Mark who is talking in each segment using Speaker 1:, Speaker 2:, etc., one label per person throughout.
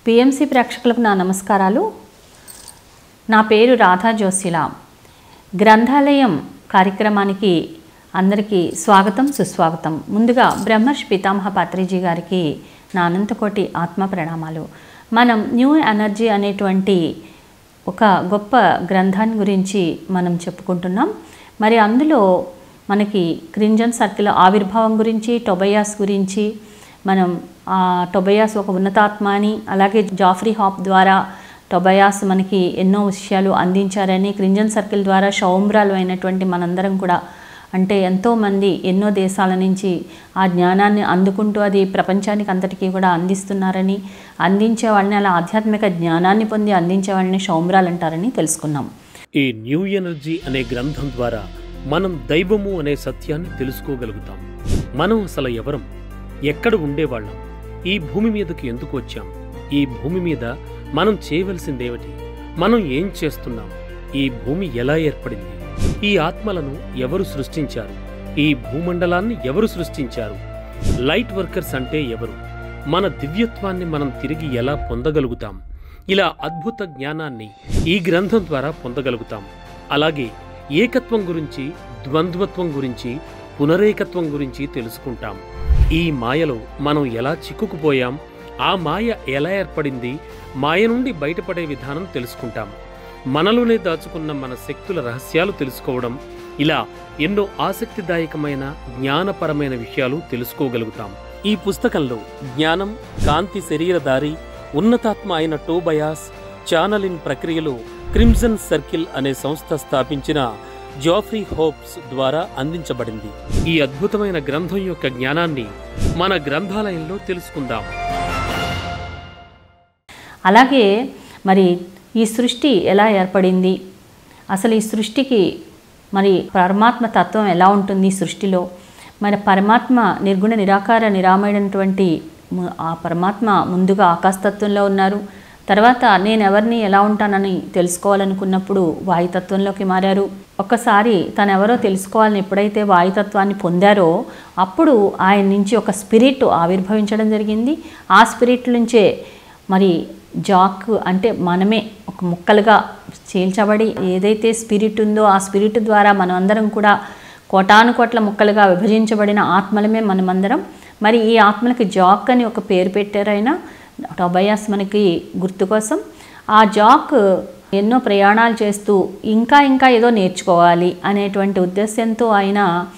Speaker 1: PMC ప్రేక్షకులకు నా నమస్కారాలు నా పేరు రాధా జోసిలా గ్రంథాలయం కార్యక్రమానికి అందరికీ స్వాగతం సుస్వాగతం ముందుగా బ్రహ్మర్షి పితామహ పత్రిజీ గారికి నా అనంతకోటి ఆత్మ ప్రణామాలు మనం న్యూ ఎనర్జీ అనేటువంటి ఒక గొప్ప గ్రంథాన్ని గురించి మనం చెప్పుకుంటున్నాం మరి అందులో మనకి క్రింజన్ సర్కిల్ ఆవిర్భావం గురించి టొబయాస్ గురించి మనం ఆ టొబయాస్ ఒక ఉన్నతాత్మ అని అలాగే జాఫ్రీ హాప్ ద్వారా టొబయాస్ మనకి ఎన్నో విషయాలు అందించారని క్రింజన్ సర్కిల్ ద్వారా షౌమ్రాలు అయినటువంటి మనందరం కూడా అంటే ఎంతోమంది ఎన్నో దేశాల నుంచి ఆ జ్ఞానాన్ని అందుకుంటూ అది ప్రపంచానికి అంతటికీ కూడా అందిస్తున్నారని అందించే వాళ్ళని అలా ఆధ్యాత్మిక జ్ఞానాన్ని పొంది అందించే వాళ్ళని షౌమ్రాలు అంటారని తెలుసుకున్నాం
Speaker 2: ఈ న్యూ ఎనర్జీ అనే గ్రంథం ద్వారా మనం దైవము అనే సత్యాన్ని తెలుసుకోగలుగుతాం మనం అసలు ఎవరం ఎక్కడ ఉండేవాళ్ళం ఈ భూమి మీదకి ఎందుకు వచ్చాం ఈ భూమి మీద మనం చేయవలసిందేమిటి మనం ఏం చేస్తున్నాం ఈ భూమి ఎలా ఏర్పడింది ఈ ఆత్మలను ఎవరు సృష్టించారు ఈ భూమండలాన్ని ఎవరు సృష్టించారు లైట్ వర్కర్స్ అంటే ఎవరు మన దివ్యత్వాన్ని మనం తిరిగి ఎలా పొందగలుగుతాం ఇలా అద్భుత జ్ఞానాన్ని ఈ గ్రంథం ద్వారా పొందగలుగుతాం అలాగే ఏకత్వం గురించి ద్వంద్వత్వం గురించి పునరేకత్వం గురించి తెలుసుకుంటాం ఈ మాయలో మనం ఎలా చిక్కుకుపోయాం ఆ మాయ ఎలా ఏర్పడింది మాయ నుండి బయటపడే విధానం తెలుసుకుంటాం మనలోనే దాచుకున్న మన శక్తుల రహస్యాలు తెలుసుకోవడం ఇలా ఎన్నో ఆసక్తిదాయకమైన జ్ఞానపరమైన విషయాలు తెలుసుకోగలుగుతాం ఈ పుస్తకంలో జ్ఞానం కాంతి శరీరధారి ఉన్నతాత్మ అయిన టోబయాస్ ఛానలిన్ ప్రక్రియలో క్రిమ్సన్ సర్కిల్ అనే సంస్థ స్థాపించిన జాఫ్రీ హోప్స్ ద్వారా అందించబడింది ఈ అద్భుతమైన గ్రంథం యొక్క జ్ఞానాన్ని మన గ్రంథాలయంలో తెలుసుకుందాం
Speaker 1: అలాగే మరి ఈ సృష్టి ఎలా ఏర్పడింది అసలు ఈ సృష్టికి మరి పరమాత్మ తత్వం ఎలా ఉంటుంది ఈ సృష్టిలో మరి పరమాత్మ నిర్గుణ నిరాకార నిరామయుడైనటువంటి ము- ఆ పరమాత్మ ముందుగా ఆకాశతత్వంలో ఉన్నారు తర్వాత నేను ఎవరిని ఎలా ఉంటానని తెలుసుకోవాలనుకున్నప్పుడు వాయుతత్వంలోకి మారారు ఒక్కసారి తను ఎవరో తెలుసుకోవాలని ఎప్పుడైతే వాయుతత్వాన్ని పొందారో అప్పుడు ఆయన నుంచి ఒక స్పిరిట్ ఆవిర్భవించడం జరిగింది ఆ స్పిరిట్ నుంచే మరి జాక్ అంటే మనమే ఒక ముక్కలుగా చీల్చబడి ఏదైతే స్పిరిట్ ఉందో ఆ స్పిరిట్ ద్వారా మనం అందరం కూడా కోటాను కోట్ల ముక్కలుగా విభజించబడిన ఆత్మలమే మనమందరం మరి ఈ ఆత్మలకి జాక్ అని ఒక పేరు పెట్టారైనా టొబయాస్ మనకి గుర్తు కోసం ఆ జాక్ ఎన్నో ప్రయాణాలు చేస్తూ ఇంకా ఇంకా ఏదో నేర్చుకోవాలి అనేటువంటి ఉద్దేశంతో ఆయన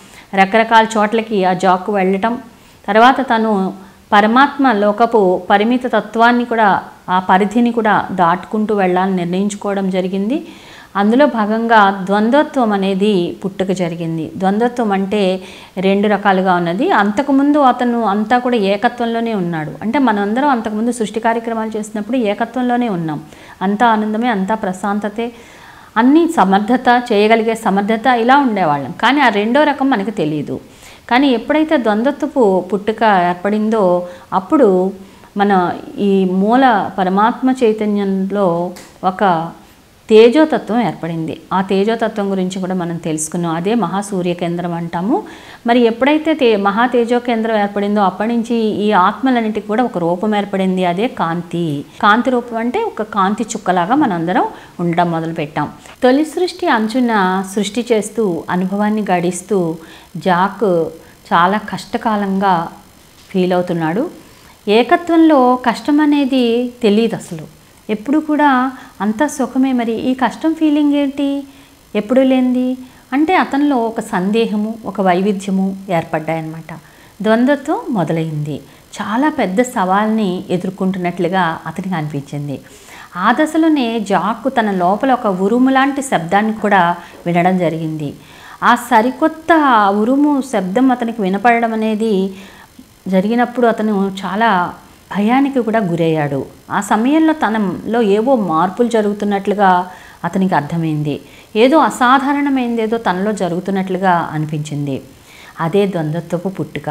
Speaker 1: రకరకాల చోట్లకి ఆ జాక్ వెళ్ళటం తర్వాత తను పరమాత్మ లోకపు పరిమిత తత్వాన్ని కూడా ఆ పరిధిని కూడా దాటుకుంటూ వెళ్ళాలని నిర్ణయించుకోవడం జరిగింది అందులో భాగంగా ద్వంద్వత్వం అనేది పుట్టుక జరిగింది ద్వంద్వత్వం అంటే రెండు రకాలుగా ఉన్నది అంతకుముందు అతను అంతా కూడా ఏకత్వంలోనే ఉన్నాడు అంటే మనందరం అంతకుముందు సృష్టి కార్యక్రమాలు చేసినప్పుడు ఏకత్వంలోనే ఉన్నాం అంతా ఆనందమే అంతా ప్రశాంతతే అన్ని సమర్థత చేయగలిగే సమర్థత ఇలా ఉండేవాళ్ళం కానీ ఆ రెండో రకం మనకి తెలియదు కానీ ఎప్పుడైతే ద్వంద్వత్వపు పుట్టుక ఏర్పడిందో అప్పుడు మన ఈ మూల పరమాత్మ చైతన్యంలో ఒక తేజోతత్వం ఏర్పడింది ఆ తేజోతత్వం గురించి కూడా మనం తెలుసుకున్నాం అదే మహాసూర్య కేంద్రం అంటాము మరి ఎప్పుడైతే తే మహా తేజో కేంద్రం ఏర్పడిందో అప్పటి నుంచి ఈ ఆత్మలన్నిటికి కూడా ఒక రూపం ఏర్పడింది అదే కాంతి కాంతి రూపం అంటే ఒక కాంతి చుక్కలాగా మనందరం ఉండడం మొదలుపెట్టాం తొలి సృష్టి అంచున సృష్టి చేస్తూ అనుభవాన్ని గడిస్తూ జాక్ చాలా కష్టకాలంగా ఫీల్ అవుతున్నాడు ఏకత్వంలో కష్టం అనేది తెలియదు అసలు ఎప్పుడు కూడా అంత సుఖమే మరి ఈ కష్టం ఫీలింగ్ ఏంటి ఎప్పుడు లేనిది అంటే అతనిలో ఒక సందేహము ఒక వైవిధ్యము ఏర్పడ్డాయన్నమాట ద్వంద్వత్వం మొదలైంది చాలా పెద్ద సవాల్ని ఎదుర్కొంటున్నట్లుగా అతనికి అనిపించింది ఆ దశలోనే జాక్ తన లోపల ఒక ఉరుము లాంటి శబ్దాన్ని కూడా వినడం జరిగింది ఆ సరికొత్త ఉరుము శబ్దం అతనికి వినపడడం అనేది జరిగినప్పుడు అతను చాలా భయానికి కూడా గురయ్యాడు ఆ సమయంలో తనలో ఏవో మార్పులు జరుగుతున్నట్లుగా అతనికి అర్థమైంది ఏదో అసాధారణమైనది ఏదో తనలో జరుగుతున్నట్లుగా అనిపించింది అదే ద్వంద్వత్వపు పుట్టుక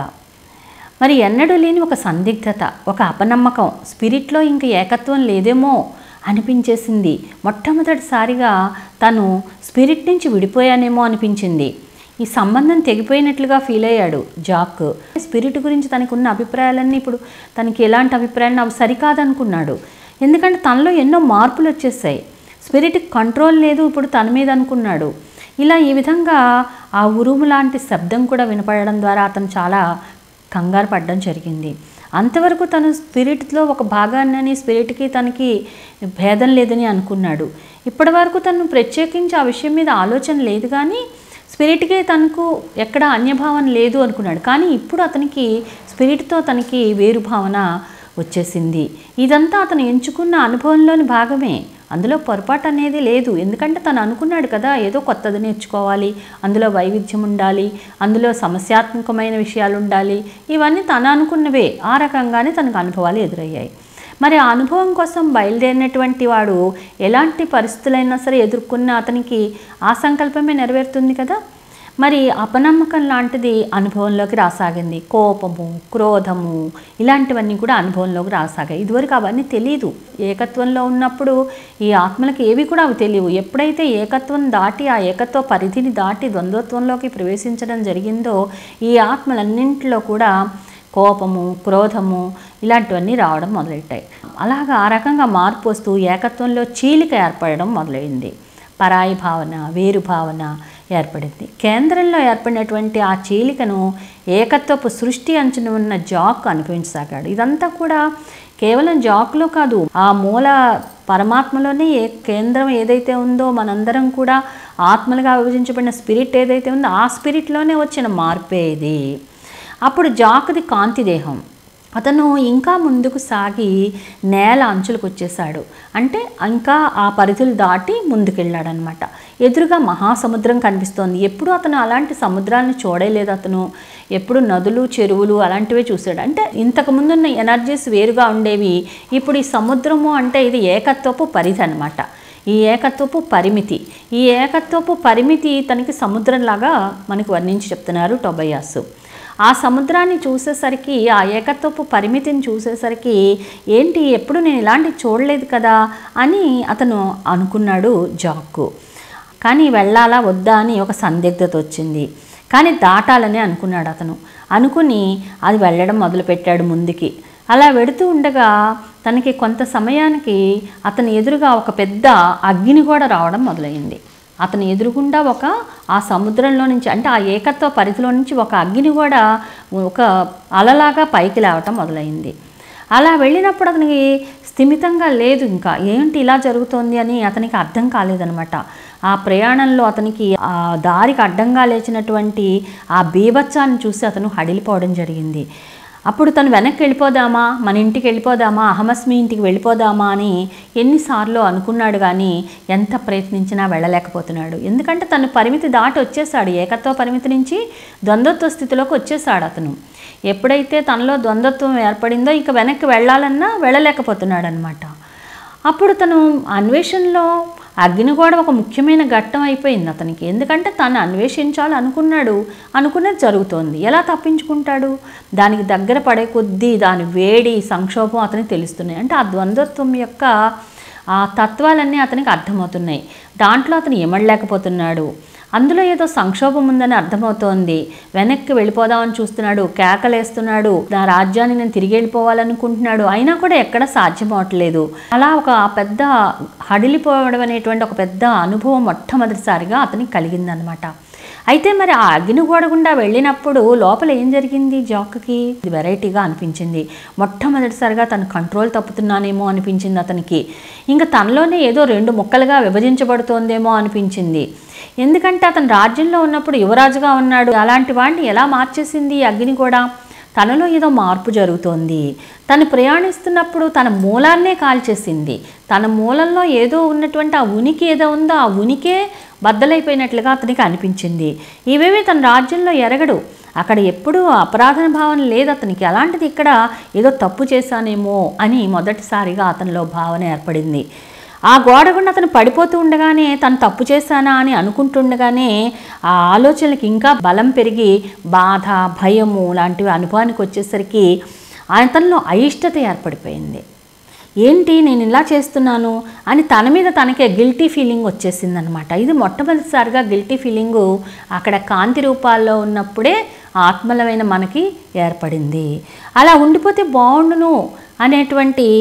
Speaker 1: మరి ఎన్నడూ లేని ఒక సందిగ్ధత ఒక అపనమ్మకం స్పిరిట్లో ఇంక ఏకత్వం లేదేమో అనిపించేసింది మొట్టమొదటిసారిగా తను స్పిరిట్ నుంచి విడిపోయానేమో అనిపించింది ఈ సంబంధం తెగిపోయినట్లుగా ఫీల్ అయ్యాడు జాక్ స్పిరిట్ గురించి తనకున్న అభిప్రాయాలన్నీ ఇప్పుడు తనకి ఎలాంటి అభిప్రాయాలు అవి సరికాదనుకున్నాడు ఎందుకంటే తనలో ఎన్నో మార్పులు వచ్చేసాయి స్పిరిట్కి కంట్రోల్ లేదు ఇప్పుడు తన మీద అనుకున్నాడు ఇలా ఈ విధంగా ఆ ఉరుము లాంటి శబ్దం కూడా వినపడడం ద్వారా అతను చాలా కంగారు పడడం జరిగింది అంతవరకు తను స్పిరిట్లో ఒక భాగాన్ని స్పిరిట్కి తనకి భేదం లేదని అనుకున్నాడు ఇప్పటి వరకు తను ప్రత్యేకించి ఆ విషయం మీద ఆలోచన లేదు కానీ స్పిరిట్కే తనకు ఎక్కడ అన్యభావన లేదు అనుకున్నాడు కానీ ఇప్పుడు అతనికి స్పిరిట్తో తనకి వేరు భావన వచ్చేసింది ఇదంతా అతను ఎంచుకున్న అనుభవంలోని భాగమే అందులో పొరపాటు అనేది లేదు ఎందుకంటే తను అనుకున్నాడు కదా ఏదో కొత్తది నేర్చుకోవాలి అందులో వైవిధ్యం ఉండాలి అందులో సమస్యాత్మకమైన విషయాలు ఉండాలి ఇవన్నీ తను అనుకున్నవే ఆ రకంగానే తనకు అనుభవాలు ఎదురయ్యాయి మరి ఆ అనుభవం కోసం బయలుదేరినటువంటి వాడు ఎలాంటి పరిస్థితులైనా సరే ఎదుర్కొన్న అతనికి ఆ సంకల్పమే నెరవేరుతుంది కదా మరి అపనమ్మకం లాంటిది అనుభవంలోకి రాసాగింది కోపము క్రోధము ఇలాంటివన్నీ కూడా అనుభవంలోకి రాసాగాయి ఇదివరకు అవన్నీ తెలియదు ఏకత్వంలో ఉన్నప్పుడు ఈ ఆత్మలకి ఏవి కూడా అవి తెలియవు ఎప్పుడైతే ఏకత్వం దాటి ఆ ఏకత్వ పరిధిని దాటి ద్వంద్వత్వంలోకి ప్రవేశించడం జరిగిందో ఈ ఆత్మలన్నింటిలో కూడా కోపము క్రోధము ఇలాంటివన్నీ రావడం మొదలెట్టాయి అలాగా ఆ రకంగా మార్పు వస్తూ ఏకత్వంలో చీలిక ఏర్పడడం మొదలైంది పరాయి భావన వేరు భావన ఏర్పడింది కేంద్రంలో ఏర్పడినటువంటి ఆ చీలికను ఏకత్వపు సృష్టి అంచున ఉన్న జాక్ అనుభవించసాగాడు ఇదంతా కూడా కేవలం జాక్లో కాదు ఆ మూల పరమాత్మలోనే ఏ కేంద్రం ఏదైతే ఉందో మనందరం కూడా ఆత్మలుగా విభజించబడిన స్పిరిట్ ఏదైతే ఉందో ఆ స్పిరిట్లోనే వచ్చిన మార్పే ఇది అప్పుడు జాక్ది కాంతి దేహం అతను ఇంకా ముందుకు సాగి నేల అంచులకు వచ్చేసాడు అంటే ఇంకా ఆ పరిధులు దాటి ముందుకెళ్ళాడనమాట ఎదురుగా మహాసముద్రం కనిపిస్తోంది ఎప్పుడు అతను అలాంటి సముద్రాలను చూడలేదు అతను ఎప్పుడు నదులు చెరువులు అలాంటివే చూశాడు అంటే ఇంతకు ముందున్న ఎనర్జీస్ వేరుగా ఉండేవి ఇప్పుడు ఈ సముద్రము అంటే ఇది ఏకత్వపు పరిధి అనమాట ఈ ఏకత్వపు పరిమితి ఈ ఏకత్వపు పరిమితి తనకి సముద్రంలాగా మనకి వర్ణించి చెప్తున్నారు టొబయాసు ఆ సముద్రాన్ని చూసేసరికి ఆ ఏకత్వపు పరిమితిని చూసేసరికి ఏంటి ఎప్పుడు నేను ఇలాంటి చూడలేదు కదా అని అతను అనుకున్నాడు జాక్కు కానీ వెళ్ళాలా వద్దా అని ఒక సందిగ్ధత వచ్చింది కానీ దాటాలని అనుకున్నాడు అతను అనుకుని అది వెళ్ళడం మొదలుపెట్టాడు ముందుకి అలా వెడుతూ ఉండగా తనకి కొంత సమయానికి అతని ఎదురుగా ఒక పెద్ద అగ్ని కూడా రావడం మొదలైంది అతని ఎదురుగుండా ఒక ఆ సముద్రంలో నుంచి అంటే ఆ ఏకత్వ పరిధిలో నుంచి ఒక అగ్ని కూడా ఒక అలలాగా పైకి లేవటం మొదలైంది అలా వెళ్ళినప్పుడు అతనికి స్థిమితంగా లేదు ఇంకా ఏంటి ఇలా జరుగుతోంది అని అతనికి అర్థం కాలేదనమాట ఆ ప్రయాణంలో అతనికి ఆ దారికి అడ్డంగా లేచినటువంటి ఆ బీభత్సాన్ని చూసి అతను హడిలిపోవడం జరిగింది అప్పుడు తను వెనక్కి వెళ్ళిపోదామా మన ఇంటికి వెళ్ళిపోదామా అహమస్మి ఇంటికి వెళ్ళిపోదామా అని ఎన్నిసార్లు అనుకున్నాడు కానీ ఎంత ప్రయత్నించినా వెళ్ళలేకపోతున్నాడు ఎందుకంటే తను పరిమితి దాటి వచ్చేసాడు ఏకత్వ పరిమితి నుంచి ద్వంద్వత్వ స్థితిలోకి వచ్చేసాడు అతను ఎప్పుడైతే తనలో ద్వంద్వత్వం ఏర్పడిందో ఇక వెనక్కి వెళ్ళాలన్నా వెళ్ళలేకపోతున్నాడు అనమాట అప్పుడు తను అన్వేషణలో అగ్ని కూడా ఒక ముఖ్యమైన ఘట్టం అయిపోయింది అతనికి ఎందుకంటే తను అన్వేషించాలి అనుకున్నాడు అనుకున్నది జరుగుతోంది ఎలా తప్పించుకుంటాడు దానికి దగ్గర పడే కొద్దీ దాని వేడి సంక్షోభం అతనికి తెలుస్తున్నాయి అంటే ఆ ద్వంద్వత్వం యొక్క ఆ తత్వాలన్నీ అతనికి అర్థమవుతున్నాయి దాంట్లో అతను ఎమడలేకపోతున్నాడు అందులో ఏదో సంక్షోభం ఉందని అర్థమవుతోంది వెనక్కి వెళ్ళిపోదామని చూస్తున్నాడు కేకలేస్తున్నాడు నా రాజ్యాన్ని నేను తిరిగి వెళ్ళిపోవాలనుకుంటున్నాడు అయినా కూడా ఎక్కడ సాధ్యం అవట్లేదు అలా ఒక పెద్ద హడిలిపోవడం అనేటువంటి ఒక పెద్ద అనుభవం మొట్టమొదటిసారిగా అతనికి కలిగిందనమాట అయితే మరి ఆ అగ్నిగోడ గుండా వెళ్ళినప్పుడు లోపల ఏం జరిగింది జాక్కి ఇది వెరైటీగా అనిపించింది మొట్టమొదటిసారిగా తను కంట్రోల్ తప్పుతున్నానేమో అనిపించింది అతనికి ఇంకా తనలోనే ఏదో రెండు ముక్కలుగా విభజించబడుతోందేమో అనిపించింది ఎందుకంటే అతను రాజ్యంలో ఉన్నప్పుడు యువరాజుగా ఉన్నాడు అలాంటి వాడిని ఎలా మార్చేసింది ఈ అగ్ని కూడా తనలో ఏదో మార్పు జరుగుతోంది తను ప్రయాణిస్తున్నప్పుడు తన మూలాన్నే కాల్చేసింది తన మూలంలో ఏదో ఉన్నటువంటి ఆ ఉనికి ఏదో ఉందో ఆ ఉనికే బద్దలైపోయినట్లుగా అతనికి అనిపించింది ఇవేవి తన రాజ్యంలో ఎరగడు అక్కడ ఎప్పుడూ అపరాధన భావన లేదు అతనికి అలాంటిది ఇక్కడ ఏదో తప్పు చేశానేమో అని మొదటిసారిగా అతనిలో భావన ఏర్పడింది ఆ గోడ గుండా అతను పడిపోతూ ఉండగానే తను తప్పు చేశానా అని అనుకుంటుండగానే ఆ ఆలోచనలకు ఇంకా బలం పెరిగి బాధ భయము లాంటివి అనుభవానికి వచ్చేసరికి అతనిలో అయిష్టత ఏర్పడిపోయింది ఏంటి నేను ఇలా చేస్తున్నాను అని తన మీద తనకే గిల్టీ ఫీలింగ్ వచ్చేసిందనమాట ఇది మొట్టమొదటిసారిగా గిల్టీ ఫీలింగు అక్కడ కాంతి రూపాల్లో ఉన్నప్పుడే ఆత్మలమైన మనకి ఏర్పడింది అలా ఉండిపోతే బాగుండును అనేటువంటి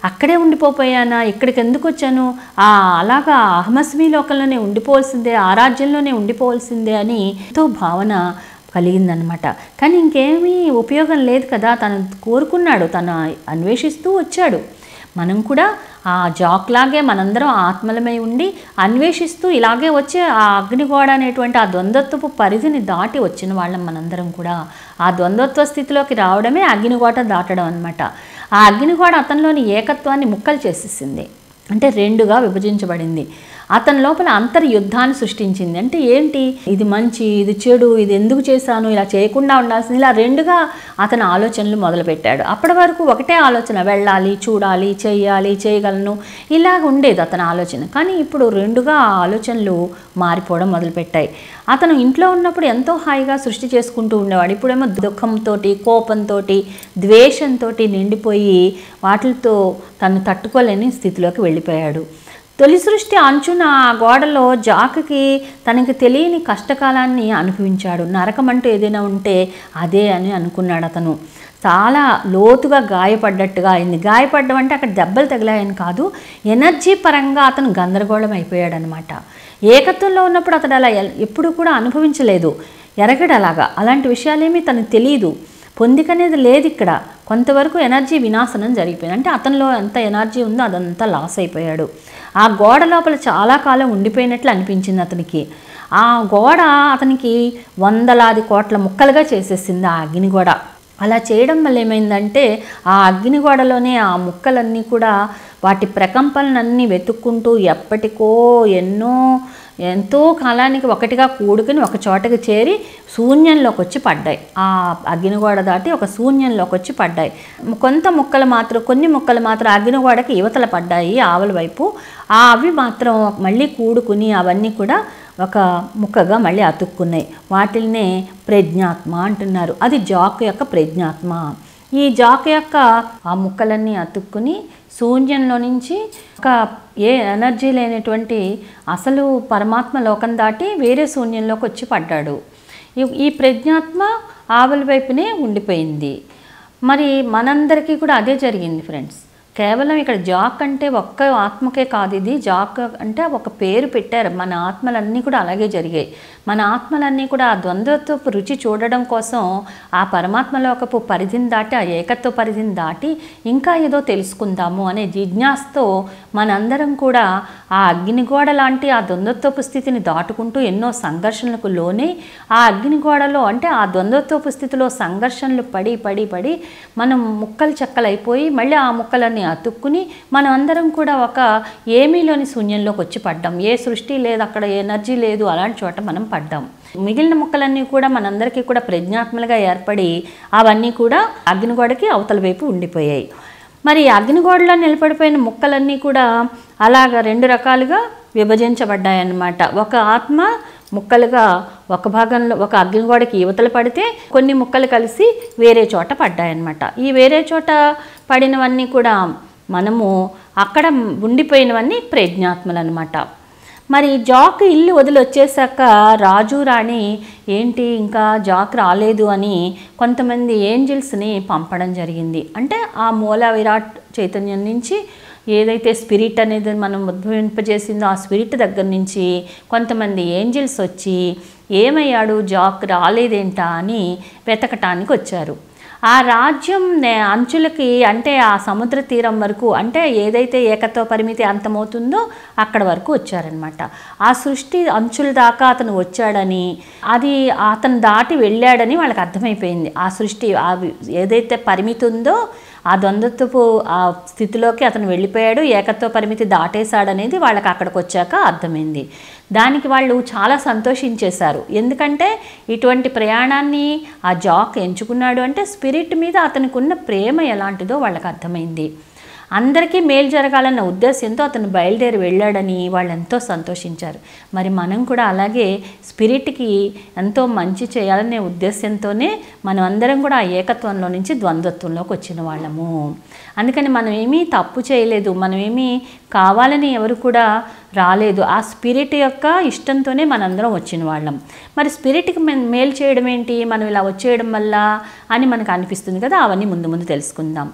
Speaker 1: అక్కడే ఉండిపోయానా ఇక్కడికి ఎందుకు వచ్చాను ఆ అలాగా అహమస్మి లోకంలోనే ఉండిపోవాల్సిందే ఆ రాజ్యంలోనే ఉండిపోవాల్సిందే అని ఎంతో భావన కలిగిందనమాట కానీ ఇంకేమీ ఉపయోగం లేదు కదా తను కోరుకున్నాడు తను అన్వేషిస్తూ వచ్చాడు మనం కూడా ఆ జాక్ లాగే మనందరం ఆత్మలమై ఉండి అన్వేషిస్తూ ఇలాగే వచ్చే ఆ అగ్నిగోడ అనేటువంటి ఆ ద్వంద్వత్వపు పరిధిని దాటి వచ్చిన వాళ్ళం మనందరం కూడా ఆ ద్వంద్వత్వ స్థితిలోకి రావడమే అగ్నిగోడ దాటడం అనమాట ఆ అగ్నిగోడ అతనిలోని ఏకత్వాన్ని ముక్కలు చేసేసింది అంటే రెండుగా విభజించబడింది అతని లోపల అంతర్యుద్ధాన్ని సృష్టించింది అంటే ఏంటి ఇది మంచి ఇది చెడు ఇది ఎందుకు చేశాను ఇలా చేయకుండా ఉండాల్సింది ఇలా రెండుగా అతని ఆలోచనలు మొదలుపెట్టాడు అప్పటి వరకు ఒకటే ఆలోచన వెళ్ళాలి చూడాలి చేయాలి చేయగలను ఇలాగ ఉండేది అతని ఆలోచన కానీ ఇప్పుడు రెండుగా ఆ ఆలోచనలు మారిపోవడం మొదలుపెట్టాయి అతను ఇంట్లో ఉన్నప్పుడు ఎంతో హాయిగా సృష్టి చేసుకుంటూ ఉండేవాడు ఇప్పుడేమో దుఃఖంతో కోపంతో ద్వేషంతో నిండిపోయి వాటితో తను తట్టుకోలేని స్థితిలోకి వెళ్ళిపోయాడు తొలి సృష్టి అంచున ఆ గోడలో జాకకి తనకి తెలియని కష్టకాలాన్ని అనుభవించాడు నరకం అంటూ ఏదైనా ఉంటే అదే అని అనుకున్నాడు అతను చాలా లోతుగా గాయపడ్డట్టుగా అయింది గాయపడ్డం అంటే అక్కడ దెబ్బలు తగిలాయని కాదు ఎనర్జీ పరంగా అతను గందరగోళం అయిపోయాడు అనమాట ఏకత్వంలో ఉన్నప్పుడు అతడు అలా ఎల్- ఎప్పుడూ కూడా అనుభవించలేదు ఎరగడు అలాగా అలాంటి విషయాలేమీ తనకు తెలియదు పొందిక అనేది లేదు ఇక్కడ కొంతవరకు ఎనర్జీ వినాశనం జరిగిపోయింది అంటే అతనిలో ఎంత ఎనర్జీ ఉందో అదంతా లాస్ అయిపోయాడు ఆ గోడ లోపల చాలా కాలం ఉండిపోయినట్లు అనిపించింది అతనికి ఆ గోడ అతనికి వందలాది కోట్ల ముక్కలుగా చేసేసింది ఆ అగ్ని గోడ అలా చేయడం వల్ల ఏమైందంటే ఆ అగ్నిగోడలోనే ఆ ముక్కలన్నీ కూడా వాటి ప్రకంపనలన్నీ వెతుక్కుంటూ ఎప్పటికో ఎన్నో ఎంతో కాలానికి ఒకటిగా కూడుకుని ఒక చోటకి చేరి శూన్యంలోకి వచ్చి పడ్డాయి ఆ అగ్నిగోడ దాటి ఒక శూన్యంలోకి వచ్చి పడ్డాయి కొంత ముక్కలు మాత్రం కొన్ని ముక్కలు మాత్రం అగ్నిగోడకి యువతల పడ్డాయి ఆవల వైపు ఆ అవి మాత్రం మళ్ళీ కూడుకుని అవన్నీ కూడా ఒక ముక్కగా మళ్ళీ అతుక్కున్నాయి వాటిల్నే ప్రజ్ఞాత్మ అంటున్నారు అది జాక్ యొక్క ప్రజ్ఞాత్మ ఈ జాక్ యొక్క ఆ ముక్కలన్నీ అతుక్కుని శూన్యంలో నుంచి ఒక ఏ ఎనర్జీ లేనటువంటి అసలు పరమాత్మ లోకం దాటి వేరే శూన్యంలోకి వచ్చి పడ్డాడు ఈ- ఈ ప్రజ్ఞాత్మ ఆవుల వైపునే ఉండిపోయింది మరి మనందరికీ కూడా అదే జరిగింది ఫ్రెండ్స్ కేవలం ఇక్కడ జాక్ అంటే ఒక్క ఆత్మకే కాదు ఇది జాక్ అంటే ఒక పేరు పెట్టారు మన ఆత్మలన్నీ కూడా అలాగే జరిగాయి మన ఆత్మలన్నీ కూడా ఆ ద్వంద్వత్వపు రుచి చూడడం కోసం ఆ పరమాత్మలోకపు పరిధిని దాటి ఆ ఏకత్వ పరిధిని దాటి ఇంకా ఏదో తెలుసుకుందాము అనే జిజ్ఞాసతో మనందరం కూడా ఆ అగ్నిగోడ లాంటి ఆ ద్వంద్వత్వపు స్థితిని దాటుకుంటూ ఎన్నో సంఘర్షణలకు లోనే ఆ అగ్నిగోడలో అంటే ఆ ద్వంద్వత్వపు స్థితిలో సంఘర్షణలు పడి పడి పడి మనం ముక్కలు చెక్కలైపోయి మళ్ళీ ఆ ముక్కలన్నీ అతుక్కుని మనం అందరం కూడా ఒక ఏమీలోని శూన్యంలోకి వచ్చి పడ్డాం ఏ సృష్టి లేదు అక్కడ ఎనర్జీ లేదు అలాంటి చోట మనం పడ్డాం మిగిలిన ముక్కలన్నీ కూడా మనందరికీ కూడా ప్రజ్ఞాత్మలుగా ఏర్పడి అవన్నీ కూడా అగ్నిగోడకి అవతల వైపు ఉండిపోయాయి మరి అగ్నిగోడలో నిలబడిపోయిన ముక్కలన్నీ కూడా అలాగ రెండు రకాలుగా విభజించబడ్డాయన్నమాట ఒక ఆత్మ ముక్కలుగా ఒక భాగంలో ఒక అగ్నిగోడకి యువతలు పడితే కొన్ని ముక్కలు కలిసి వేరే చోట పడ్డాయన్నమాట ఈ వేరే చోట పడినవన్నీ కూడా మనము అక్కడ ఉండిపోయినవన్నీ ప్రజ్ఞాత్మలు అనమాట మరి జాక్ ఇల్లు వదిలి వచ్చేసాక రాజు రాణి ఏంటి ఇంకా జాక్ రాలేదు అని కొంతమంది ఏంజిల్స్ని పంపడం జరిగింది అంటే ఆ మూల విరాట్ చైతన్యం నుంచి ఏదైతే స్పిరిట్ అనేది మనం ఉద్భవింపజేసిందో ఆ స్పిరిట్ దగ్గర నుంచి కొంతమంది ఏంజిల్స్ వచ్చి ఏమయ్యాడు జాక్ రాలేదేంటా అని వెతకటానికి వచ్చారు ఆ రాజ్యం నే- అంచులకి అంటే ఆ సముద్ర తీరం వరకు అంటే ఏదైతే ఏకత్వ పరిమితి అంతమవుతుందో అక్కడ వరకు వచ్చారనమాట ఆ సృష్టి అంచుల దాకా అతను వచ్చాడని అది అతను దాటి వెళ్ళాడని వాళ్ళకి అర్థమైపోయింది ఆ సృష్టి ఆ వి- ఏదైతే పరిమితి ఉందో ఆ ద్వంద్వత్వపు ఆ స్థితిలోకి అతను వెళ్ళిపోయాడు ఏకత్వ పరిమితి దాటేశాడనేది వాళ్ళకి అక్కడికి వచ్చాక అర్థమైంది దానికి వాళ్ళు చాలా సంతోషించేశారు ఎందుకంటే ఇటువంటి ప్రయాణాన్ని ఆ జాక్ ఎంచుకున్నాడు అంటే స్పిరిట్ మీద అతనికి ఉన్న ప్రేమ ఎలాంటిదో వాళ్ళకి అర్థమైంది అందరికీ మేలు జరగాలన్న ఉద్దేశంతో అతను బయలుదేరి వెళ్ళాడని వాళ్ళు ఎంతో సంతోషించారు మరి మనం కూడా అలాగే స్పిరిట్కి ఎంతో మంచి చేయాలనే ఉద్దేశంతోనే మనం అందరం కూడా ఆ ఏకత్వంలో నుంచి ద్వంద్వత్వంలోకి వచ్చిన వాళ్ళము అందుకని మనం ఏమీ తప్పు చేయలేదు మనం ఏమీ కావాలని ఎవరు కూడా రాలేదు ఆ స్పిరిట్ యొక్క ఇష్టంతోనే మనందరం వచ్చిన వాళ్ళం మరి స్పిరిట్కి మె- మేలు చేయడం ఏంటి మనం ఇలా వచ్చేయడం వల్ల అని మనకు అనిపిస్తుంది కదా అవన్నీ ముందు ముందు తెలుసుకుందాం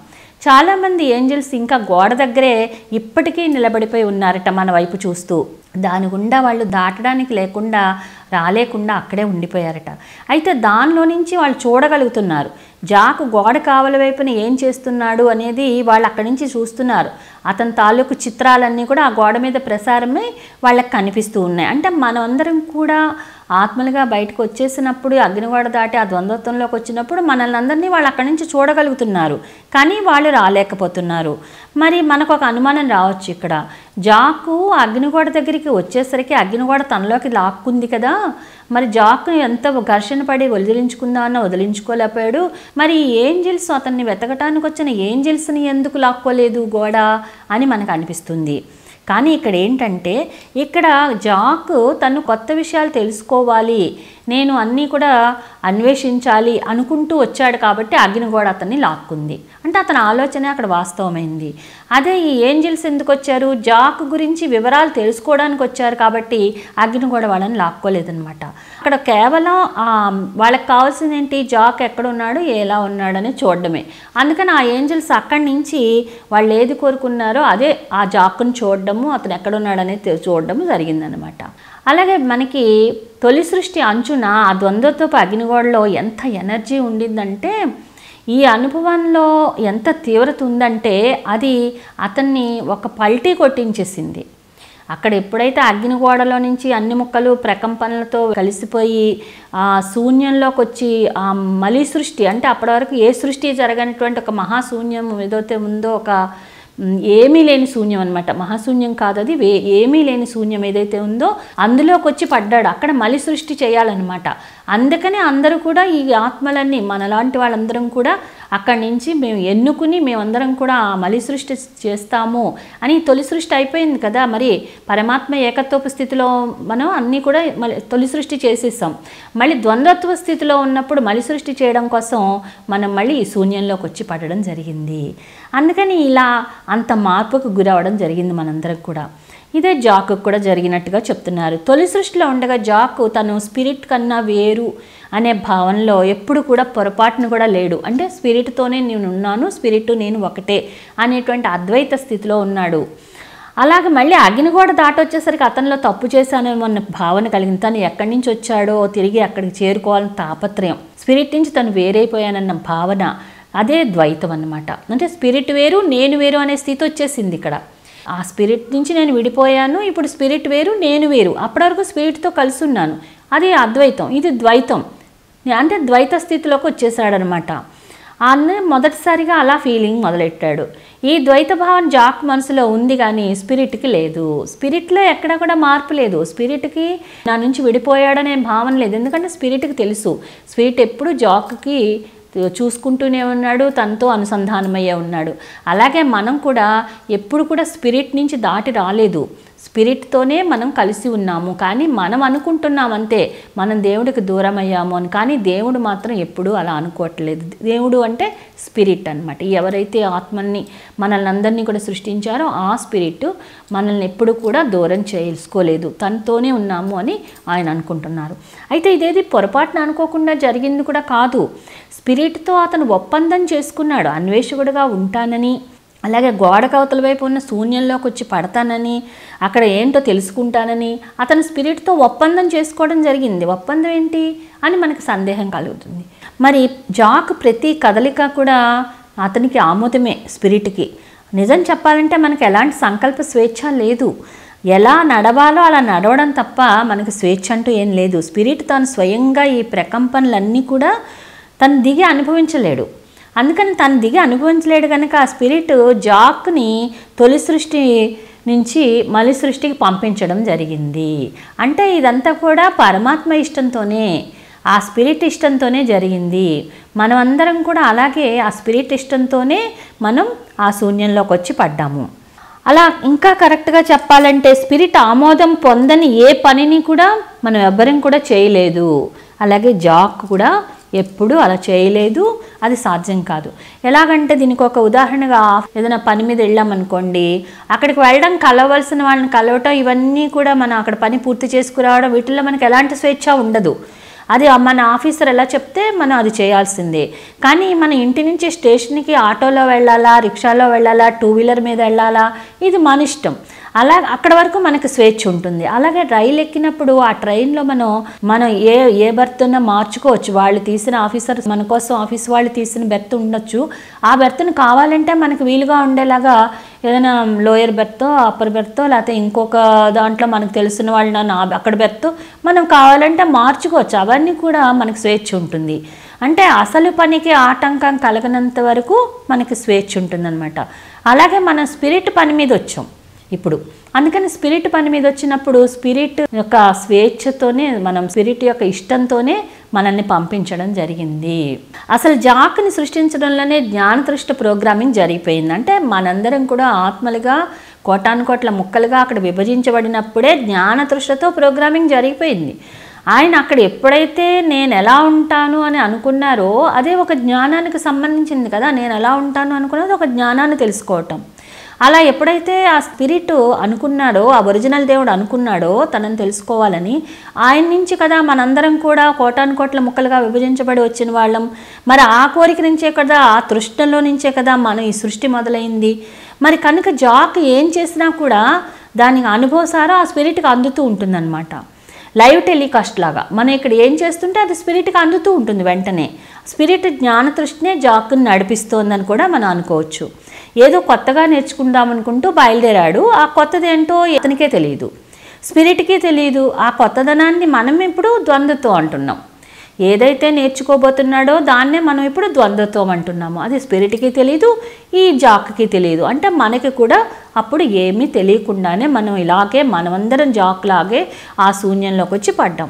Speaker 1: చాలామంది ఏంజల్స్ ఇంకా గోడ దగ్గరే ఇప్పటికీ నిలబడిపోయి ఉన్నారట మన వైపు చూస్తూ దాని గుండా వాళ్ళు దాటడానికి లేకుండా రాలేకుండా అక్కడే ఉండిపోయారట అయితే దానిలో నుంచి వాళ్ళు చూడగలుగుతున్నారు జాకు గోడ కావల వైపున ఏం చేస్తున్నాడు అనేది వాళ్ళు అక్కడి నుంచి చూస్తున్నారు అతని తాలూకు చిత్రాలన్నీ కూడా ఆ గోడ మీద ప్రసారమై వాళ్ళకి కనిపిస్తూ ఉన్నాయి అంటే మనమందరం కూడా ఆత్మలుగా బయటకు వచ్చేసినప్పుడు అగ్నిగోడ దాటి ఆ ద్వంద్వత్వంలోకి వచ్చినప్పుడు మనల్ని అందరినీ వాళ్ళు అక్కడి నుంచి చూడగలుగుతున్నారు కానీ వాళ్ళు రాలేకపోతున్నారు మరి మనకు ఒక అనుమానం రావచ్చు ఇక్కడ జాకు అగ్నిగోడ దగ్గరికి వచ్చేసరికి అగ్నిగోడ తనలోకి లాక్కుంది కదా మరి జాక్ని ఎంత ఘర్షణ పడి వదిలించుకుందామన్న వదిలించుకోలేకపోయాడు మరి ఈ ఏంజిల్స్ అతన్ని వెతకటానికి వచ్చిన ఏంజిల్స్ని ఎందుకు లాక్కోలేదు గోడ అని మనకు అనిపిస్తుంది కానీ ఇక్కడ ఏంటంటే ఇక్కడ జాక్ తను కొత్త విషయాలు తెలుసుకోవాలి నేను అన్నీ కూడా అన్వేషించాలి అనుకుంటూ వచ్చాడు కాబట్టి అగ్నిగోడ అతన్ని లాక్కుంది అంటే అతని ఆలోచన అక్కడ వాస్తవమైంది అదే ఈ ఏంజిల్స్ ఎందుకు వచ్చారు జాక్ గురించి వివరాలు తెలుసుకోవడానికి వచ్చారు కాబట్టి అగ్నిగోడ వాళ్ళని లాక్కోలేదనమాట అక్కడ కేవలం ఆ, వాళ్ళకి కావాల్సింది ఏంటి జాక్ ఎక్కడ ఉన్నాడు ఎలా ఉన్నాడని చూడడమే అందుకని ఆ ఏంజిల్స్ అక్కడి నుంచి వాళ్ళు ఏది కోరుకున్నారో అదే ఆ జాక్ను చూడడము అతను ఎక్కడ ఉన్నాడనేది తె- చూడడము జరిగిందనమాట అలాగే మనకి తొలి సృష్టి అంచున ఆ ద్వంద్వత్వపు అగ్నిగోడలో ఎంత ఎనర్జీ ఉండిందంటే ఈ అనుభవంలో ఎంత తీవ్రత ఉందంటే అది అతన్ని ఒక పల్టీ కొట్టించేసింది అక్కడ ఎప్పుడైతే అగ్నిగోడలో నుంచి అన్ని ముక్కలు ప్రకంపనలతో కలిసిపోయి ఆ శూన్యంలోకి వచ్చి ఆ మలి సృష్టి అంటే అప్పటి వరకు ఏ సృష్టి జరగనటువంటి ఒక మహాశూన్యం ఏదైతే ఉందో ఒక మ్, ఏమీ లేని శూన్యం అనమాట మహాశూన్యం కాదు అది వే ఏమీ లేని శూన్యం ఏదైతే ఉందో అందులోకి వచ్చి పడ్డాడు అక్కడ మలి సృష్టి చేయాలన్నమాట అందుకని అందరూ కూడా ఈ ఆత్మలన్నీ మనలాంటి వాళ్ళందరం కూడా అక్కడి నుంచి మేము ఎన్నుకుని మేమందరం కూడా ఆ మలి సృష్టి చేస్తాము అని తొలి సృష్టి అయిపోయింది కదా మరి పరమాత్మ ఏకత్వపు స్థితిలో మనం అన్నీ కూడా మళ్ళీ తొలి సృష్టి చేసేసాం మళ్ళీ ద్వంద్వత్వ స్థితిలో ఉన్నప్పుడు మలి సృష్టి చేయడం కోసం మనం మళ్ళీ ఈ శూన్యంలోకి వచ్చి పడడం జరిగింది అందుకని ఇలా అంత మార్పుకు గురవడం జరిగింది మనందరం కూడా ఇదే జాకు కూడా జరిగినట్టుగా చెప్తున్నారు తొలి సృష్టిలో ఉండగా జాకు తను స్పిరిట్ కన్నా వేరు అనే భావనలో ఎప్పుడు కూడా పొరపాటును కూడా లేడు అంటే స్పిరిట్తోనే నేను ఉన్నాను స్పిరిట్ నేను ఒకటే అనేటువంటి అద్వైత స్థితిలో ఉన్నాడు అలాగే మళ్ళీ అగ్నిగోడ దాటొచ్చేసరికి అతనిలో తప్పు చేశానేమో అన్న భావన కలిగింది తను ఎక్కడి నుంచి వచ్చాడో తిరిగి అక్కడికి చేరుకోవాలని తాపత్రయం స్పిరిట్ నుంచి తను వేరైపోయానన్న భావన అదే ద్వైతం అన్నమాట అంటే స్పిరిట్ వేరు నేను వేరు అనే స్థితి వచ్చేసింది ఇక్కడ ఆ స్పిరిట్ నుంచి నేను విడిపోయాను ఇప్పుడు స్పిరిట్ వేరు నేను వేరు అప్పటి వరకు స్పిరిట్తో కలిసి ఉన్నాను అది అద్వైతం ఇది ద్వైతం అంటే ద్వైత స్థితిలోకి వచ్చేసాడనమాట అన్న మొదటిసారిగా అలా ఫీలింగ్ మొదలెట్టాడు ఈ ద్వైత భావం జాక్ మనసులో ఉంది కానీ స్పిరిట్కి లేదు స్పిరిట్లో ఎక్కడ కూడా మార్పు లేదు స్పిరిట్కి నా నుంచి విడిపోయాడనే భావన లేదు ఎందుకంటే స్పిరిట్కి తెలుసు స్పిరిట్ ఎప్పుడు జాక్కి చూసుకుంటూనే ఉన్నాడు తనతో అనుసంధానమయ్యే ఉన్నాడు అలాగే మనం కూడా ఎప్పుడు కూడా స్పిరిట్ నుంచి దాటి రాలేదు స్పిరిట్తోనే మనం కలిసి ఉన్నాము కానీ మనం అనుకుంటున్నాం అంతే మనం దేవుడికి దూరం అయ్యాము అని కానీ దేవుడు మాత్రం ఎప్పుడూ అలా అనుకోవట్లేదు దేవుడు అంటే స్పిరిట్ అనమాట ఎవరైతే ఆత్మని మనల్ని అందరినీ కూడా సృష్టించారో ఆ స్పిరిట్ మనల్ని ఎప్పుడు కూడా దూరం చేసుకోలేదు తనతోనే ఉన్నాము అని ఆయన అనుకుంటున్నారు అయితే ఇదేది పొరపాటున అనుకోకుండా జరిగింది కూడా కాదు స్పిరిట్తో అతను ఒప్పందం చేసుకున్నాడు అన్వేషకుడుగా ఉంటానని అలాగే గోడ కవతల వైపు ఉన్న శూన్యంలోకి వచ్చి పడతానని అక్కడ ఏంటో తెలుసుకుంటానని అతను స్పిరిట్తో ఒప్పందం చేసుకోవడం జరిగింది ఒప్పందం ఏంటి అని మనకు సందేహం కలుగుతుంది మరి జాక్ ప్రతి కదలిక కూడా అతనికి ఆమోదమే స్పిరిట్కి నిజం చెప్పాలంటే మనకి ఎలాంటి సంకల్ప స్వేచ్ఛ లేదు ఎలా నడవాలో అలా నడవడం తప్ప మనకు స్వేచ్ఛ అంటూ ఏం లేదు స్పిరిట్ తాను స్వయంగా ఈ ప్రకంపనలన్నీ కూడా తను దిగి అనుభవించలేడు అందుకని తను దిగి అనుభవించలేడు కనుక ఆ స్పిరిట్ జాక్ని తొలి సృష్టి నుంచి మలి సృష్టికి పంపించడం జరిగింది అంటే ఇదంతా కూడా పరమాత్మ ఇష్టంతోనే ఆ స్పిరిట్ ఇష్టంతోనే జరిగింది మనమందరం కూడా అలాగే ఆ స్పిరిట్ ఇష్టంతోనే మనం ఆ శూన్యంలోకి వచ్చి పడ్డాము అలా ఇంకా కరెక్ట్గా చెప్పాలంటే స్పిరిట్ ఆమోదం పొందని ఏ పనిని కూడా మనం ఎవ్వరం కూడా చేయలేదు అలాగే జాక్ కూడా ఎప్పుడూ అలా చేయలేదు అది సాధ్యం కాదు ఎలాగంటే దీనికి ఒక ఉదాహరణగా ఏదైనా పని మీద వెళ్ళామనుకోండి అక్కడికి వెళ్ళడం కలవలసిన వాళ్ళని కలవటం ఇవన్నీ కూడా మనం అక్కడ పని పూర్తి చేసుకురావడం వీటిల్లో మనకి ఎలాంటి స్వేచ్ఛ ఉండదు అది మన ఆఫీసర్ ఎలా చెప్తే మనం అది చేయాల్సిందే కానీ మన ఇంటి నుంచి స్టేషన్కి ఆటోలో వెళ్ళాలా రిక్షాలో వెళ్ళాలా టూ వీలర్ మీద వెళ్ళాలా ఇది మన ఇష్టం అలా అక్కడ వరకు మనకు స్వేచ్ఛ ఉంటుంది అలాగే రైలు ఎక్కినప్పుడు ఆ ట్రైన్లో మనం మనం ఏ ఏ బెర్త్ ఉన్నా మార్చుకోవచ్చు వాళ్ళు తీసిన ఆఫీసర్ మన కోసం ఆఫీస్ వాళ్ళు తీసిన బెర్త్ ఉండొచ్చు ఆ బెర్త్ను కావాలంటే మనకు వీలుగా ఉండేలాగా ఏదైనా లోయర్ బెర్తో అప్పర్ బెర్తో లేకపోతే ఇంకొక దాంట్లో మనకు తెలిసిన వాళ్ళు నన్ను ఆ- అక్కడ బెర్త్ మనం కావాలంటే మార్చుకోవచ్చు అవన్నీ కూడా మనకు స్వేచ్ఛ ఉంటుంది అంటే అసలు పనికి ఆటంకం కలగనంత వరకు మనకి స్వేచ్ఛ ఉంటుందన్నమాట అలాగే మనం స్పిరిట్ పని మీద వచ్చాం ఇప్పుడు అందుకని స్పిరిట్ పని మీద వచ్చినప్పుడు స్పిరిట్ యొక్క స్వేచ్ఛతోనే మనం స్పిరిట్ యొక్క ఇష్టంతోనే మనల్ని పంపించడం జరిగింది అసలు జాక్ని సృష్టించడంలోనే జ్ఞానదృష్ట ప్రోగ్రామింగ్ జరిగిపోయింది అంటే మనందరం కూడా ఆత్మలుగా కోటాను కోట్ల ముక్కలుగా అక్కడ విభజించబడినప్పుడే జ్ఞానదృష్టతో ప్రోగ్రామింగ్ జరిగిపోయింది ఆయన అక్కడ ఎప్పుడైతే నేను ఎలా ఉంటాను అని అనుకున్నారో అదే ఒక జ్ఞానానికి సంబంధించింది కదా నేను ఎలా ఉంటాను అనుకున్నది ఒక జ్ఞానాన్ని తెలుసుకోవటం అలా ఎప్పుడైతే ఆ స్పిరిట్ అనుకున్నాడో ఆ ఒరిజినల్ దేవుడు అనుకున్నాడో తనని తెలుసుకోవాలని ఆయన నుంచి కదా మనందరం కూడా కోటాను కోట్ల ముక్కలుగా విభజించబడి వచ్చిన వాళ్ళం మరి ఆ కోరిక నుంచే కదా ఆ తృష్ణలో నుంచే కదా మన ఈ సృష్టి మొదలైంది మరి కనుక జాక్ ఏం చేసినా కూడా దానికి అనుభవసారం ఆ స్పిరిట్కి అందుతూ ఉంటుందన్నమాట లైవ్ టెలికాస్ట్ లాగా మనం ఇక్కడ ఏం చేస్తుంటే అది స్పిరిట్కి అందుతూ ఉంటుంది వెంటనే స్పిరిట్ జ్ఞానతృష్ణే జాక్ని నడిపిస్తోందని కూడా మనం అనుకోవచ్చు ఏదో కొత్తగా నేర్చుకుందాం అనుకుంటూ బయలుదేరాడు ఆ కొత్తది ఏంటో ఇతనికే తెలియదు స్పిరిట్కి తెలియదు ఆ కొత్తదనాన్ని మనం ఇప్పుడు ద్వంద్వత్వం అంటున్నాం ఏదైతే నేర్చుకోబోతున్నాడో దాన్నే మనం ఇప్పుడు ద్వంద్వత్వం అంటున్నాము అది స్పిరిట్కి తెలియదు ఈ జాక్కి తెలియదు అంటే మనకి కూడా అప్పుడు ఏమీ తెలియకుండానే మనం ఇలాగే మనమందరం జాక్ లాగే ఆ శూన్యంలోకి వచ్చి పడ్డాం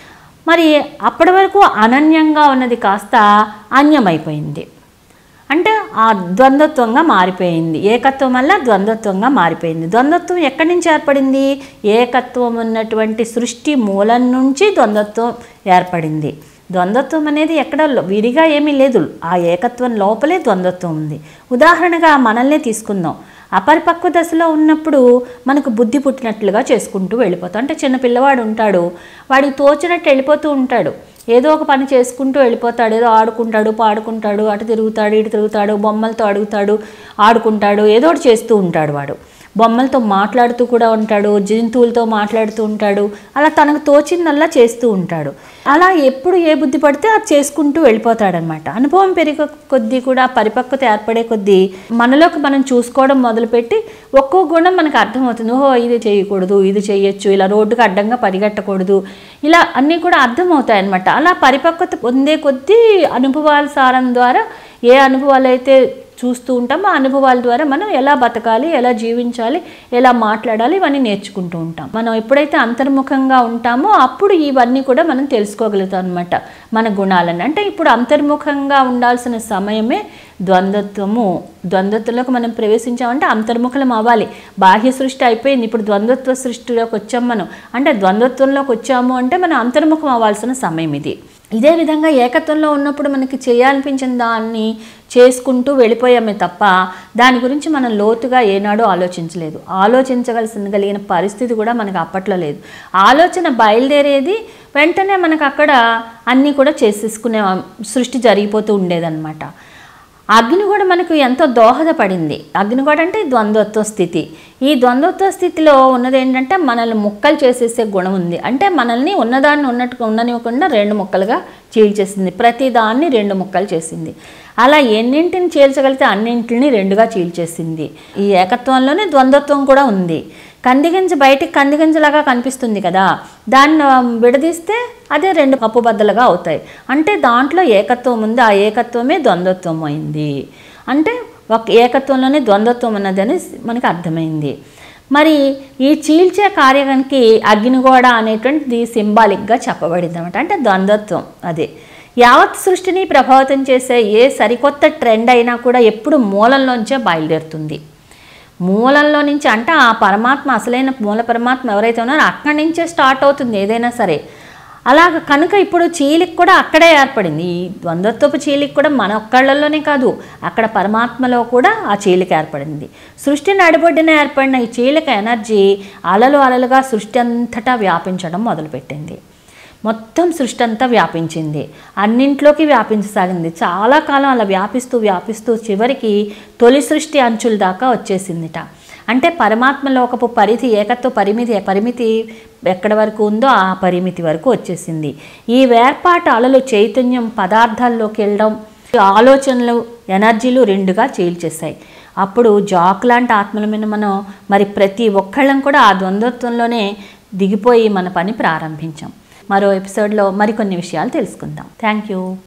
Speaker 1: మరి అప్పటి వరకు అనన్యంగా ఉన్నది కాస్త అన్యమైపోయింది అంటే ఆ ద్వంద్వత్వంగా మారిపోయింది ఏకత్వం వల్ల ద్వంద్వత్వంగా మారిపోయింది ద్వంద్వత్వం ఎక్కడి నుంచి ఏర్పడింది ఏకత్వం ఉన్నటువంటి సృష్టి మూలం నుంచి ద్వంద్వత్వం ఏర్పడింది ద్వంద్వత్వం అనేది ఎక్కడ లో- విడిగా ఏమీ లేదు ఆ ఏకత్వం లోపలే ద్వంద్వత్వం ఉంది ఉదాహరణగా మనల్నే తీసుకుందాం అపరిపక్వ దశలో ఉన్నప్పుడు మనకు బుద్ధి పుట్టినట్లుగా చేసుకుంటూ వెళ్ళిపోతాం అంటే చిన్న పిల్లవాడు ఉంటాడు వాడికి తోచినట్టు వెళ్ళిపోతూ ఉంటాడు ఏదో ఒక పని చేసుకుంటూ వెళ్ళిపోతాడు ఏదో ఆడుకుంటాడు పాడుకుంటాడు అటు తిరుగుతాడు ఇటు తిరుగుతాడు బొమ్మలతో అడుగుతాడు ఆడుకుంటాడు ఏదో ఒకటి చేస్తూ ఉంటాడు వాడు బొమ్మలతో మాట్లాడుతూ కూడా ఉంటాడు జంతువులతో మాట్లాడుతూ ఉంటాడు అలా తనకు తోచిందల్లా చేస్తూ ఉంటాడు అలా ఎప్పుడు ఏ బుద్ధి పడితే అది చేసుకుంటూ వెళ్ళిపోతాడనమాట అనుభవం పెరిగే కొద్దీ కూడా పరిపక్వత ఏర్పడే కొద్దీ మనలోకి మనం చూసుకోవడం మొదలుపెట్టి ఒక్కో గుణం మనకు అర్థమవుతుంది ఓహో ఇది చేయకూడదు ఇది చేయొచ్చు ఇలా రోడ్డుకి అడ్డంగా పరిగెట్టకూడదు ఇలా అన్నీ కూడా అర్థమవుతాయి అనమాట అలా పరిపక్వత పొందే కొద్దీ అనుభవాల సారం ద్వారా ఏ అనుభవాలు అయితే చూస్తూ ఉంటాం ఆ అనుభవాల ద్వారా మనం ఎలా బతకాలి ఎలా జీవించాలి ఎలా మాట్లాడాలి ఇవన్నీ నేర్చుకుంటూ ఉంటాం మనం ఎప్పుడైతే అంతర్ముఖంగా ఉంటామో అప్పుడు ఇవన్నీ కూడా మనం తెలుసుకోగలుగుతాం అనమాట మన గుణాలని అంటే ఇప్పుడు అంతర్ముఖంగా ఉండాల్సిన సమయమే ద్వంద్వత్వము ద్వంద్వత్వంలోకి మనం ప్రవేశించామంటే అంతర్ముఖలం అవ్వాలి బాహ్య సృష్టి అయిపోయింది ఇప్పుడు ద్వంద్వత్వ సృష్టిలోకి వచ్చాం మనం అంటే ద్వంద్వత్వంలోకి వచ్చాము అంటే మనం అంతర్ముఖం అవ్వాల్సిన సమయం ఇది ఇదే విధంగా ఏకత్వంలో ఉన్నప్పుడు మనకి చేయాలనిపించిన దాన్ని చేసుకుంటూ వెళ్ళిపోయామే తప్ప దాని గురించి మనం లోతుగా ఏనాడూ ఆలోచించలేదు ఆలోచించగలసిన కలిగిన పరిస్థితి కూడా మనకు అప్పట్లో లేదు ఆలోచన బయలుదేరేది వెంటనే మనకు అక్కడ అన్నీ కూడా చేసేసుకునే సృష్టి జరిగిపోతూ ఉండేదన్నమాట అగ్ని కూడా మనకు ఎంతో దోహదపడింది అగ్ని కూడా అంటే ద్వంద్వత్వ స్థితి ఈ ద్వంద్వత్వ స్థితిలో ఉన్నది ఏంటంటే మనల్ని ముక్కలు చేసేసే గుణం ఉంది అంటే మనల్ని ఉన్నదాన్ని ఉన్నట్టుగా ఉండనివ్వకుండా రెండు ముక్కలుగా చీల్చేసింది ప్రతి దాన్ని రెండు ముక్కలు చేసింది అలా ఎన్నింటిని చీల్చగలిగితే అన్నింటిని రెండుగా చీల్చేసింది ఈ ఏకత్వంలోనే ద్వంద్వత్వం కూడా ఉంది కందిగింజ బయటికి కందిగింజలాగా కనిపిస్తుంది కదా దాన్ని ఆ, విడదీస్తే అదే రెండు కప్పు బద్దలుగా అవుతాయి అంటే దాంట్లో ఏకత్వం ఉంది ఆ ఏకత్వమే ద్వంద్వత్వం అయింది అంటే ఒక ఏకత్వంలోనే ద్వంద్వత్వం ఉన్నదని మనకి అర్థమైంది మరి ఈ చీల్చే కార్యానికి అగ్నిగోడ అనేటువంటిది సింబాలిక్గా చెప్పబడింది అనమాట అంటే ద్వంద్వత్వం అదే యావత్ సృష్టిని ప్రభావితం చేసే ఏ సరికొత్త ట్రెండ్ అయినా కూడా ఎప్పుడు మూలంలోంచే బయలుదేరుతుంది మూలంలో నుంచి అంటే ఆ పరమాత్మ అసలైన మూల పరమాత్మ ఎవరైతే ఉన్నారో అక్కడి నుంచే స్టార్ట్ అవుతుంది ఏదైనా సరే అలాగ కనుక ఇప్పుడు చీలిక కూడా అక్కడే ఏర్పడింది ఈ ద్వంద్వత్వపు చీలిక కూడా మన ఒక్కళ్ళలోనే కాదు అక్కడ పరమాత్మలో కూడా ఆ చీలిక ఏర్పడింది సృష్టి నడిబొడ్డిన ఏర్పడిన ఈ చీలిక ఎనర్జీ అలలు అలలుగా సృష్టి అంతటా వ్యాపించడం మొదలుపెట్టింది మొత్తం సృష్టి అంతా వ్యాపించింది అన్నింట్లోకి వ్యాపించసాగింది చాలా కాలం అలా వ్యాపిస్తూ వ్యాపిస్తూ చివరికి తొలి సృష్టి అంచుల దాకా వచ్చేసిందిట అంటే పరమాత్మలోకపు పరిధి ఏకత్వ పరిమితి పరిమితి ఎక్కడి వరకు ఉందో ఆ పరిమితి వరకు వచ్చేసింది ఈ వేర్పాటు అలలు చైతన్యం పదార్థాల్లోకి వెళ్ళడం ఆలోచనలు ఎనర్జీలు రెండుగా చీల్చేస్తాయి అప్పుడు జాక్ లాంటి ఆత్మల మీద మనం మరి ప్రతి ఒక్కళ్ళం కూడా ఆ ద్వంద్వత్వంలోనే దిగిపోయి మన పని ప్రారంభించాం మరో ఎపిసోడ్లో మరికొన్ని విషయాలు తెలుసుకుందాం థ్యాంక్ యూ